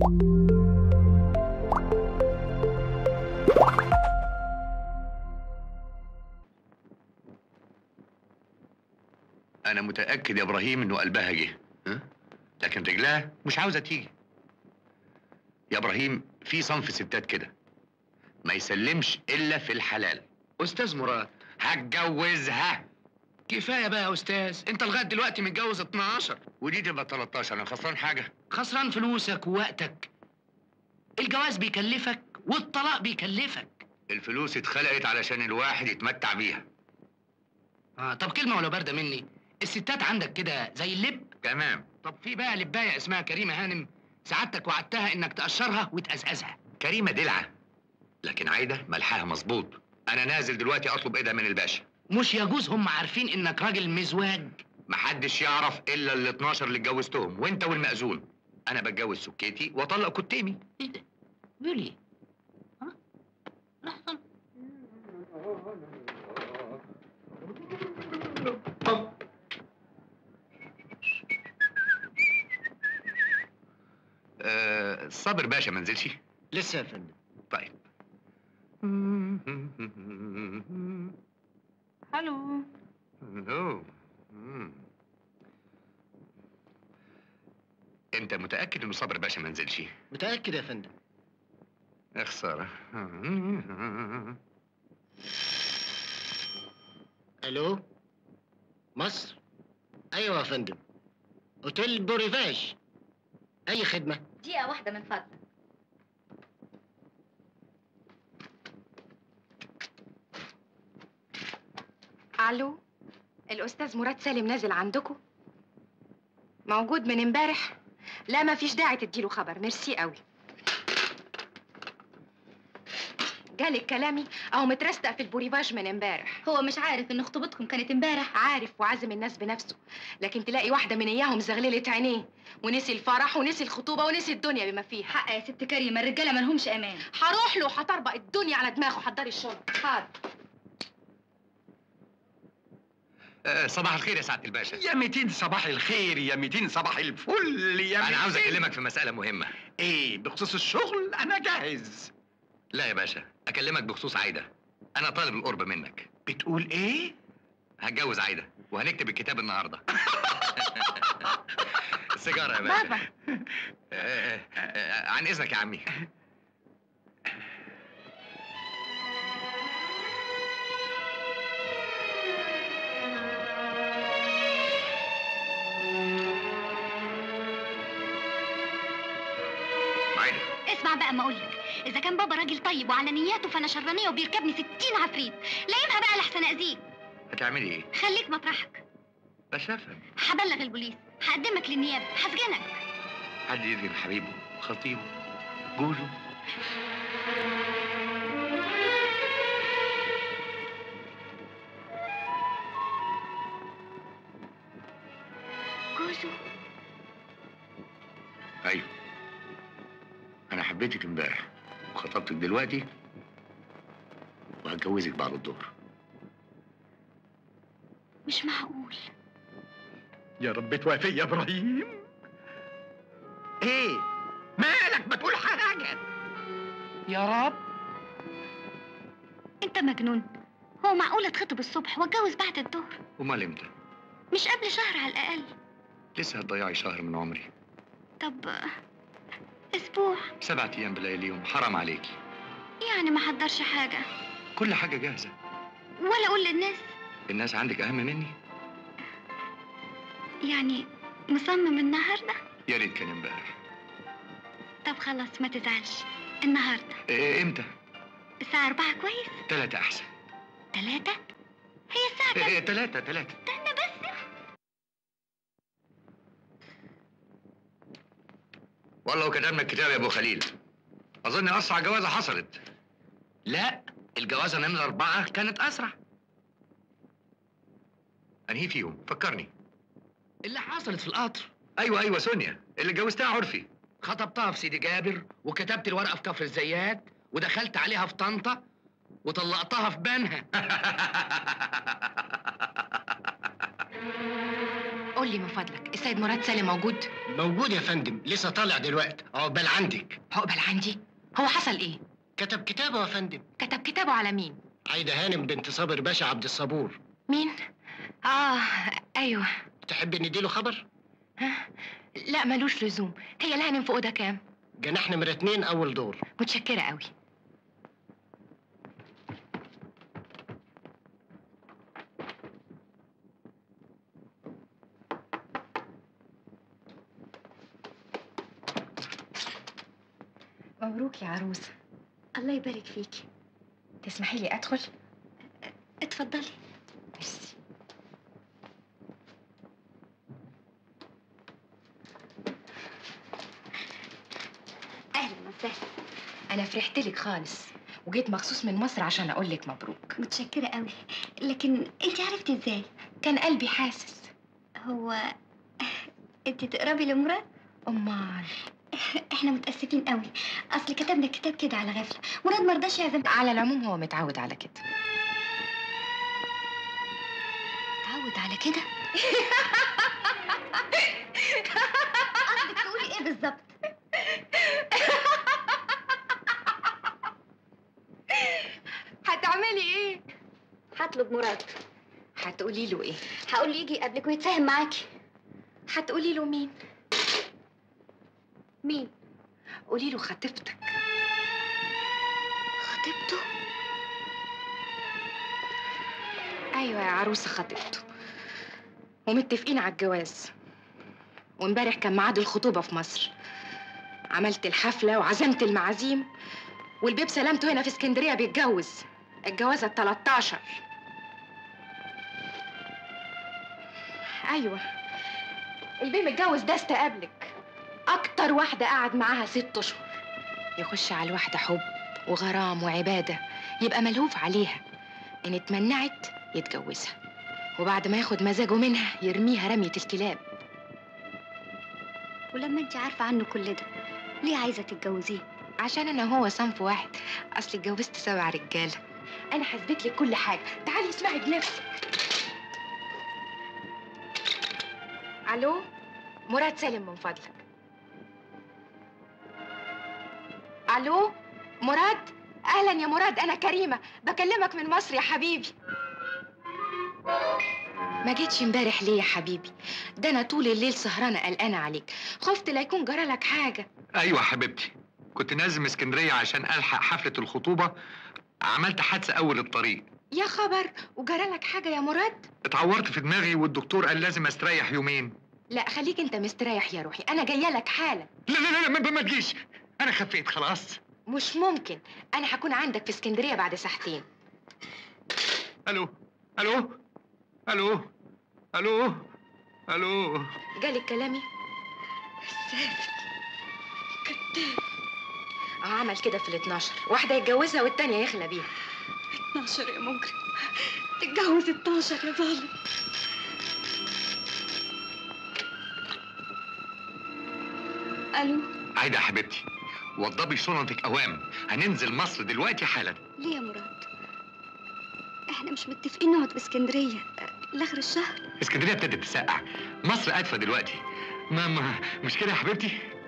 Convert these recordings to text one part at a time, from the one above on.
انا متاكد يا ابراهيم انه قلبها جه ها؟ لكن رجلها مش عاوزه تيجي يا ابراهيم في صنف ستات كده ما يسلمش الا في الحلال استاذ مراد هتجوزها كفايه بقى يا استاذ انت لغايه دلوقتي متجوز 12 ودي تبقى 13 انا خسران حاجه خسران فلوسك ووقتك الجواز بيكلفك والطلاق بيكلفك الفلوس اتخلقت علشان الواحد يتمتع بيها آه طب كلمه ولا بارده مني الستات عندك كده زي اللب تمام طب في بقى لبايه اسمها كريمه هانم سعادتك وعدتها انك تقشرها وتقزقزها كريمه دلعه لكن عايده ملحها مظبوط انا نازل دلوقتي اطلب ايدها من الباشا مش يجوز هم عارفين انك راجل مزواج محدش يعرف الا ال 12 اللي اتجوزتهم وانت والمأذون انا بتجوز سكيتي واطلق كتيمي ايه ده بيقول ايه ها لحظه آه صابر باشا ما نزلش لسه يا فندم طيب الو أوه. مم. انت متاكد انه صابر باشا ما نزلش متاكد يا فندم يا خساره الو مصر ايوه يا فندم اوتيل بوريفاج اي خدمه دقيقة واحدة من فضلك الو الاستاذ مراد سالم نازل عندكم موجود من امبارح لا ما فيش داعي تديله خبر ميرسي قوي جالك كلامي او مترستق في البوريفاج من امبارح هو مش عارف ان خطوبتكم كانت امبارح عارف وعازم الناس بنفسه لكن تلاقي واحده من اياهم زغللت عينيه ونسي الفرح ونسي الخطوبه ونسي الدنيا بما فيها حق يا ست كريمة الرجالة مالهمش امان هروح له وهطربق الدنيا على دماغه حضري الشرب حاضر آه صباح الخير يا سعاده الباشا يا 200 صباح الخير يا 200 صباح الفل يا انا عاوز 200. اكلمك في مساله مهمه ايه بخصوص الشغل انا جاهز لا يا باشا اكلمك بخصوص عايده انا طالب القرب منك بتقول ايه هتجوز عايده وهنكتب الكتاب النهارده سيجاره يا باشا بابا. آه، آه، عن اذنك يا عمي عايده اسمع بقى ما اقولك اذا كان بابا راجل طيب وعلى نياته فانا شرانيه وبيركبني ستين عفريت لايمها بقى لحسن اذيك هتعملي ايه خليك مطرحك بس افهم هبلغ البوليس هقدمك للنيابه هسجنك حد يدري حبيبه خطيبه جوزه جوزه ايوه انا حبيتك امبارح وخطبتك دلوقتي وهتجوزك بعد الظهر مش معقول يا رب توافق يا ابراهيم ايه مالك ما تقول حاجه يا رب انت مجنون هو معقول اتخطب الصبح واتجوز بعد الظهر امال امتى مش قبل شهر على الاقل لسه هتضيعي شهر من عمري طب اسبوع سبعة ايام بلياليهم حرام عليكي يعني ما حضرش حاجه كل حاجه جاهزه ولا اقول للناس الناس عندك اهم مني يعني مصمم النهارده يا ريت كان امبارح طب خلاص ما تزعلش النهارده إيه امتى الساعه أربعة كويس ثلاثة احسن ثلاثة هي الساعه إيه كام إيه ثلاثة ثلاثة استنى بس والله وكتبنا الكتاب يا ابو خليل اظن اسرع جوازه حصلت لا الجوازه نمرة أربعة كانت أسرع انهي فيهم فكرني اللي حصلت في القطر ايوه ايوه سونيا اللي جوزتها عرفي خطبتها في سيدي جابر وكتبت الورقة في كفر الزيات ودخلت عليها في طنطا وطلقتها في بنها قول لي من فضلك السيد مراد سالم موجود موجود يا فندم لسه طالع دلوقتي عقبال عندك عقبال عندي هو حصل ايه كتب كتابه يا فندم كتب كتابه على مين عايده هانم بنت صابر باشا عبد الصبور مين اه ايوه تحب نديله خبر ها؟ لا ملوش لزوم هي الهانم في اوضه كام جناح نمرة اتنين اول دور متشكره قوي مبروك يا عروسه الله يبارك فيكي تسمحي لي ادخل اتفضلي ميرسي اهلا وسهلا انا فرحت لك خالص وجيت مخصوص من مصر عشان اقول لك مبروك متشكره قوي لكن انت عرفتي ازاي كان قلبي حاسس هو انت تقربي لمراد امال احنا متاسفين قوي اصل كتبنا الكتاب كده على غفله مراد مرضاش يعزم على العموم هو متعود على كده تعود على كده قصدك تقولي ايه بالظبط هتعملي ايه هطلب مراد هتقولي له ايه هقول له يجي يقابلك ويتفاهم معاكي هتقولي له مين مين قولي له خطيبتك خطيبته ايوه يا عروسه خطيبته ومتفقين على الجواز وامبارح كان ميعاد الخطوبه في مصر عملت الحفله وعزمت المعازيم والبيب سلامته هنا في اسكندريه بيتجوز الجوازه ال 13 ايوه البيه متجوز ده استقابلك اكتر واحده قعد معاها ست اشهر يخش على الواحده حب وغرام وعباده يبقى ملهوف عليها ان اتمنعت يتجوزها وبعد ما ياخد مزاجه منها يرميها رمية الكلاب ولما انت عارفه عنه كل ده ليه عايزه تتجوزيه عشان انا وهو صنف واحد اصل اتجوزت سبع رجاله انا حسبت لك كل حاجه تعالي اسمعي بنفسك الو مراد سالم من فضلك الو مراد اهلا يا مراد انا كريمه بكلمك من مصر يا حبيبي ما جيتش امبارح ليه يا حبيبي ده انا طول الليل سهرانه قلقانه عليك خفت لا يكون جرالك حاجه ايوه حبيبتي كنت نازل من اسكندريه عشان الحق حفله الخطوبه عملت حادثه اول الطريق يا خبر وجرالك حاجه يا مراد اتعورت في دماغي والدكتور قال لازم استريح يومين لا خليك انت مستريح يا روحي انا جايه لك حالا لا لا لا, لا ما, ما تجيش انا خفيت خلاص مش ممكن انا هكون عندك في اسكندريه بعد ساعتين الو الو الو الو الو جالك كلامي اه عمل كده في ال 12 واحده يتجوزها والتانيه يخلى بيها 12 يا مجرم تتجوز 12 يا ظالم الو عايده يا حبيبتي وضبي شنطك اوام هننزل مصر دلوقتي حالا ليه يا مراد احنا مش متفقين نقعد في اسكندريه لاخر الشهر اسكندريه ابتدت تسقع مصر ادفى دلوقتي ما ما مش كده يا حبيبتي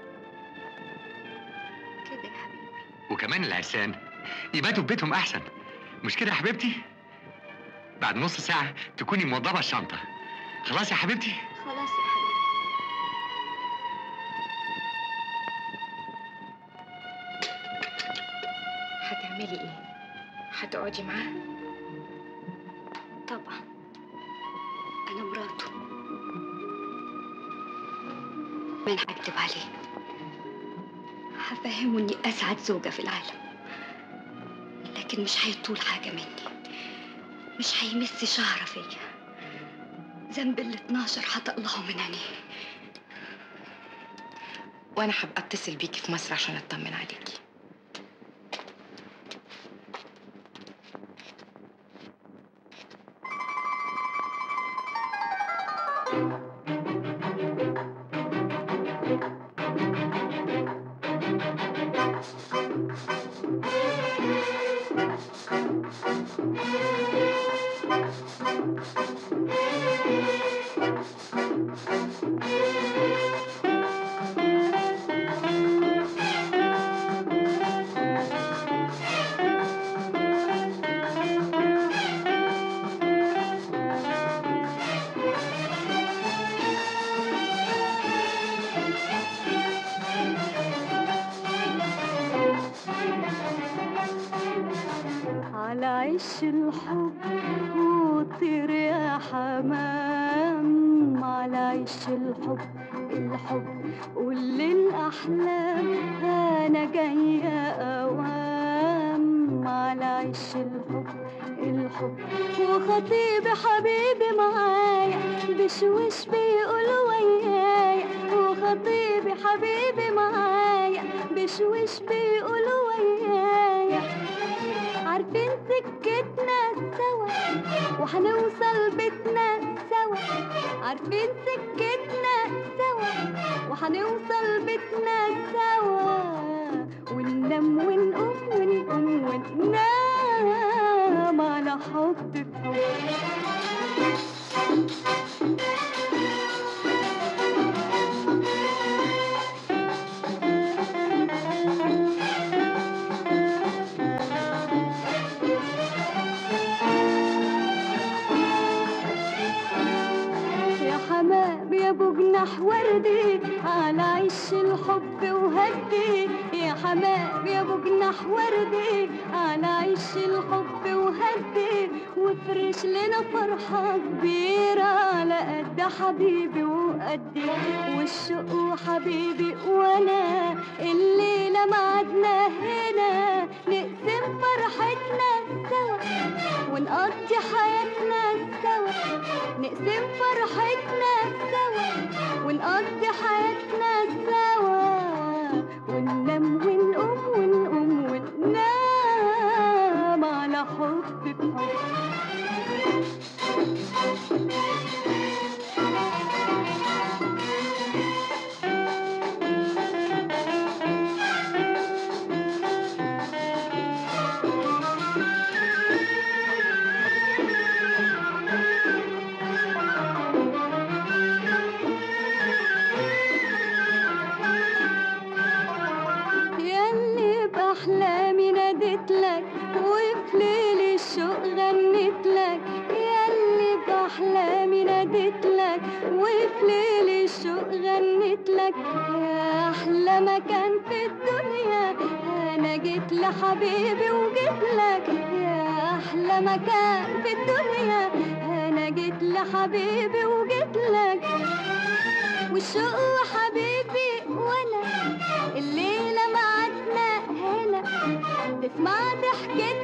كده يا حبيبي وكمان العرسان يباتوا في بيتهم احسن مش كده يا حبيبتي بعد نص ساعه تكوني موضبه الشنطه خلاص يا حبيبتي خلاص يا حبيبي هتعملي ايه هتقعدي معاه طبعا انا مراته من هكدب عليه هفهمه اني اسعد زوجة في العالم لكن مش هيطول حاجة مني مش هيمس شعرة فيا ذنب ال 12 هتقلعه من عينيه وانا هبقى اتصل بيكي في مصر عشان اطمن عليكي عيش الحب وطير يا حمام على عيش الحب الحب قول للأحلام أنا جاية أوام على عيش الحب الحب وخطيبي حبيبي معايا بشوش بيقول ويايا وخطيبي حبيبي معايا بشوش بيقول ويايا عارفين سكتنا سوا وهنوصل بيتنا سوا عارفين سكتنا سوا وهنوصل بيتنا سوا وننام ونقوم ونقوم وننام على حب في حب يا حمام يا ابو جناح وردي على عيش الحب وهدي يا حمام يا ابو جناح وردي على عيش الحب وهدي وافرش لنا فرحة كبيرة على قد حبيبي وقدي والشوق وحبيبي وانا الليلة معدنا هنا نقسم فرحتنا سوا ونقضي حياتنا سوا نقسم فرحتنا سوا ونقضي حياتنا سوا وننام ونقوم ونقوم وننام على حب بحب ياللي بأحلامي ناديت لك وفي ليل الشوق غنيت لك ياللي بأحلامي ناديت لك وفي ليل الشوق غنيت لك يا أحلى مكان في الدنيا أنا جيت لحبيبي وجيت لك يا أحلى مكان في الدنيا أنا جيت لحبيبي وجيت لك والشوق وحبيبي وانا الليلة معدنا هنا تسمع ضحكتنا